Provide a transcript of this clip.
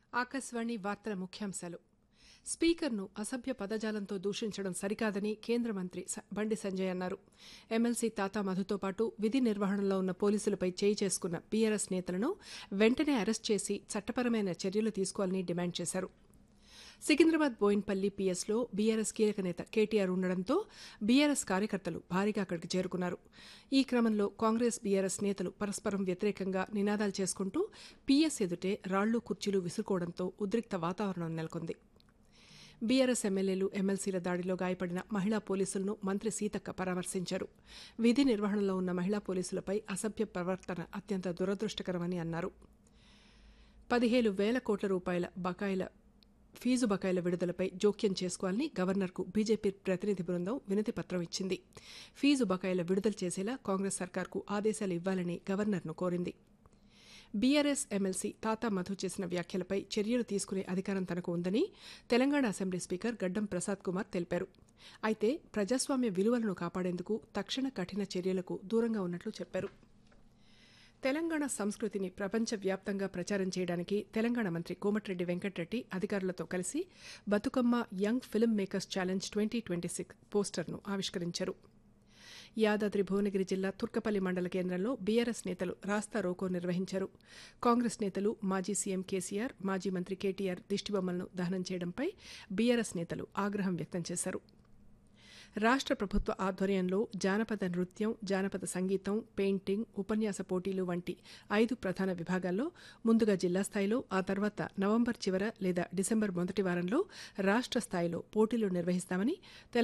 ఆకాశవాణి వార్తల ముఖ్యాంశాలు స్పీకర్ను అసభ్య పదజాలంతో దూషించడం సరికాదని కేంద్ర మంత్రి స- బండి సంజయ్ అన్నారు ఎమ్మెల్సీ తాతా మధుతో పాటు విధి నిర్వహణలో ఉన్న పోలీసులపై చేయి చేసుకున్న బీఆర్ఎస్ నేతలను వెంటనే అరెస్ట్ చేసి చట్టపరమైన చర్యలు తీసుకోవాలని డిమాండ్ చేశారు సికింద్రాబాద్ బోయిన్పల్లి పీఎస్లో బీఆర్ఎస్ కీలక నేత కేటీఆర్ ఉండడంతో బీఆర్ఎస్ కార్యకర్తలు భారీగా అక్కడికి చేరుకున్నారు ఈ క్రమంలో కాంగ్రెస్ బీఆర్ఎస్ నేతలు పరస్పరం వ్యతిరేకంగా నినాదాలు చేసుకుంటూ పీఎస్ ఎదుటే రాళ్లు కుర్చీలు విసురుకోవడంతో ఉద్రిక్త వాతావరణం నెలకొంది బీఆర్ఎస్ ఎమ్మెల్యేలు ఎమ్మెల్సీల దాడిలో గాయపడిన మహిళా పోలీసులను మంత్రి సీతక్క పరామర్శించారు విధి నిర్వహణలో ఉన్న మహిళా పోలీసులపై అసభ్య ప్రవర్తన అత్యంత దురదృష్టకరమని అన్నారు పదిహేను వేల కోట్ల రూపాయల బకాయిల ఫీజు బకాయిల విడుదలపై జోక్యం చేసుకోవాలని గవర్నర్కు బీజేపీ ప్రతినిధి బృందం వినతి పత్రం ఇచ్చింది ఫీజు బకాయిల విడుదల చేసేలా కాంగ్రెస్ సర్కార్కు ఆదేశాలు ఇవ్వాలని గవర్నర్ను కోరింది బీఆర్ఎస్ ఎమ్మెల్సీ తాతా మధు చేసిన వ్యాఖ్యలపై చర్యలు తీసుకునే అధికారం తనకు ఉందని తెలంగాణ అసెంబ్లీ స్పీకర్ గడ్డం ప్రసాద్ కుమార్ తెలిపారు అయితే ప్రజాస్వామ్య విలువలను కాపాడేందుకు తక్షణ కఠిన చర్యలకు దూరంగా ఉన్నట్లు చెప్పారు తెలంగాణ సంస్కృతిని ప్రపంచవ్యాప్తంగా ప్రచారం చేయడానికి తెలంగాణ మంత్రి కోమటిరెడ్డి వెంకటరెడ్డి అధికారులతో కలిసి Bathukamma young film makers challenge twenty twenty six పోస్టర్ను ఆవిష్కరించారు యాదాద్రి భువనగిరి జిల్లా తుర్కపల్లి మండల కేంద్రంలో బీఆర్ఎస్ నేతలు రాస్తా రోకో నిర్వహించారు కాంగ్రెస్ నేతలు మాజీ సీఎం కేసీఆర్ మాజీ మంత్రి కేటీఆర్ దిష్టిబొమ్మలను దహనం చేయడంపై బీఆర్ఎస్ నేతలు ఆగ్రహం వ్యక్తం చేశారు రాష్ట్ర ప్రభుత్వ ఆధ్వర్యంలో జానపద నృత్యం జానపద సంగీతం పెయింటింగ్ ఉపన్యాస పోటీలు వంటి ఐదు ప్రధాన విభాగాల్లో ముందుగా జిల్లా స్థాయిలో ఆ తర్వాత నవంబర్ చివర లేదా డిసెంబర్ మొదటి వారంలో రాష్ట్ర స్థాయిలో పోటీలు నిర్వహిస్తామని తెలంగాణ